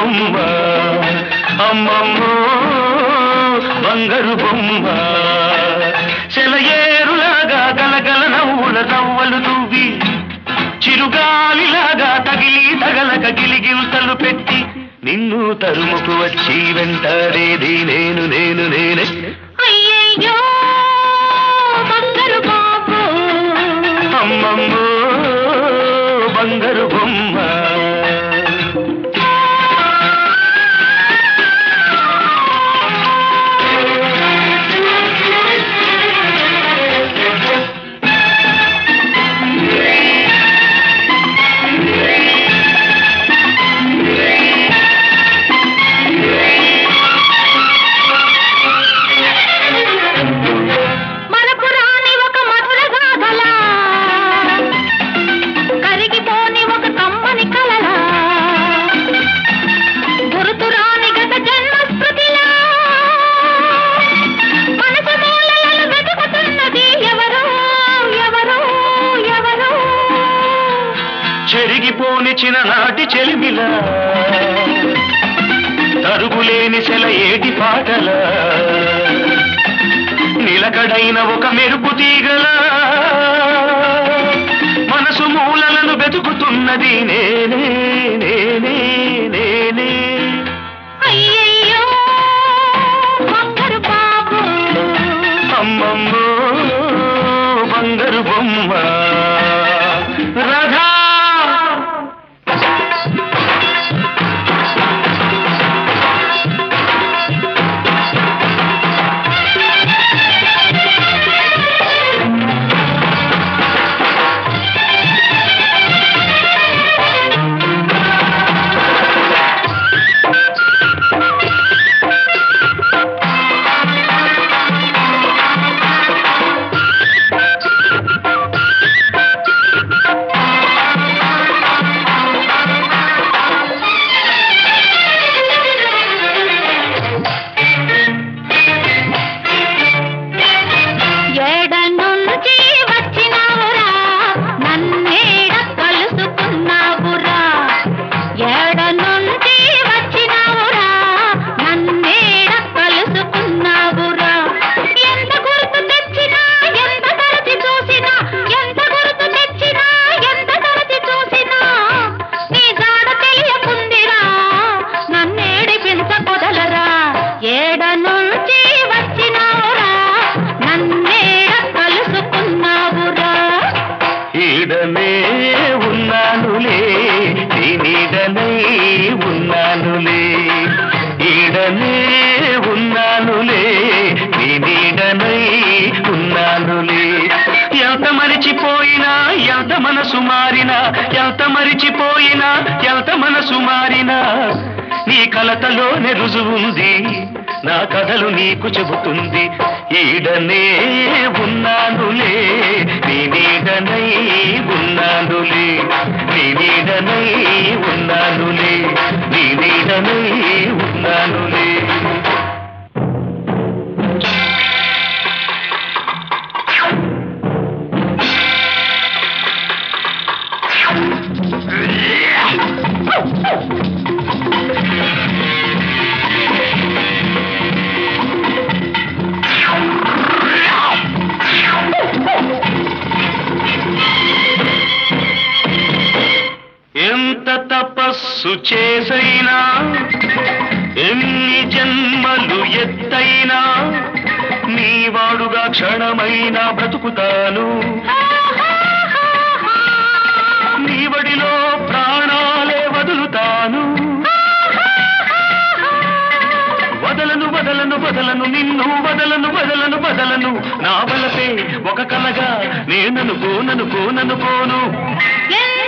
బొమ్మ అమ్మమ్మో బంగారు బొమ్మ సెలయేరులాగా గలగల నవ్వుల రవ్వలు నువ్వి చిరుగాలిలాగా తగిలి తగలక గిలిగింతలు పెట్టి నిన్ను తరుముకు వచ్చి వెంటాడేది నేను నేను నేనే అయ్యయ్యో బంగారు బాబు అమ్మమ్మో బంగారు బొమ్మ మనకు రాని ఒక మధుర గాథలా కరిగిపోని ఒక కమ్మని కలలా గుర్తు రాని గత జన్మ స్మృతిలా మనసు మూలలను వెతుకుతున్నది ఎవరో ఎవరో ఎవరో చెరిగిపోని చిన్ననాటి చెలిమిలా తరుగులేని సెల ఏటి పాటల నిలకడైన ఒక మెరుపు తీగల మనసు మూలలను వెతుకుతున్నది నేనే నేనే నేనే అయ్యయ్యో బంగారు బాబు అమ్మమ్మో బంగారు బొమ్మ రాధా ఏడ నుంచి వచ్చినావురా నన్నేడ కలుసుకున్నావురా ఏడ నుంచి వచ్చినావురా నన్నేడ కలుసుకున్నావురా ఎంత గుర్తు తెచ్చినా ఎంత తరచి చూసినా ఎంత గుర్తు తెచ్చినా ఎంత తరచి చూసినా నీ జాడ తెలియకుందిరా నన్నేడి పెంచ కొదలరా ఏడ నుంచి వచ్చినావురా నన్నేడ కలుసుకున్నావురా ఈడనే ఉన్నానులే నీ నీడనై ఉన్నానులే ఈడనే ఉన్నానులే నీ నీడనై ఉన్నానులే ఎంత మరిచిపోయినా ఎంత మనసు మారినా ఎంత మరిచిపోయినా ఎంత మనసు మారినా నీ కలతలోనే రుజువుంది నా కథలు నీకు చెబుతుంది ఈడనే ఉన్నానులే నీ నీడనై ఉన్నానులే నీ నీడనై ఉన్నానులే నీ నీడనై ఉన్నానులే ఎంత తపస్సు చేసైనా ఎన్ని జన్మలు ఎత్తైనా నీ వాడుగా క్షణమైనా బ్రతుకుతాను నీ వడిలో ప్రాణాలే వదులుతాను వదలను వదలను వదలను నిన్ను వదలను వదలను వదలను నా వలపే ఒక కలగా నేననుకోననుకోననుకోను ఎన్న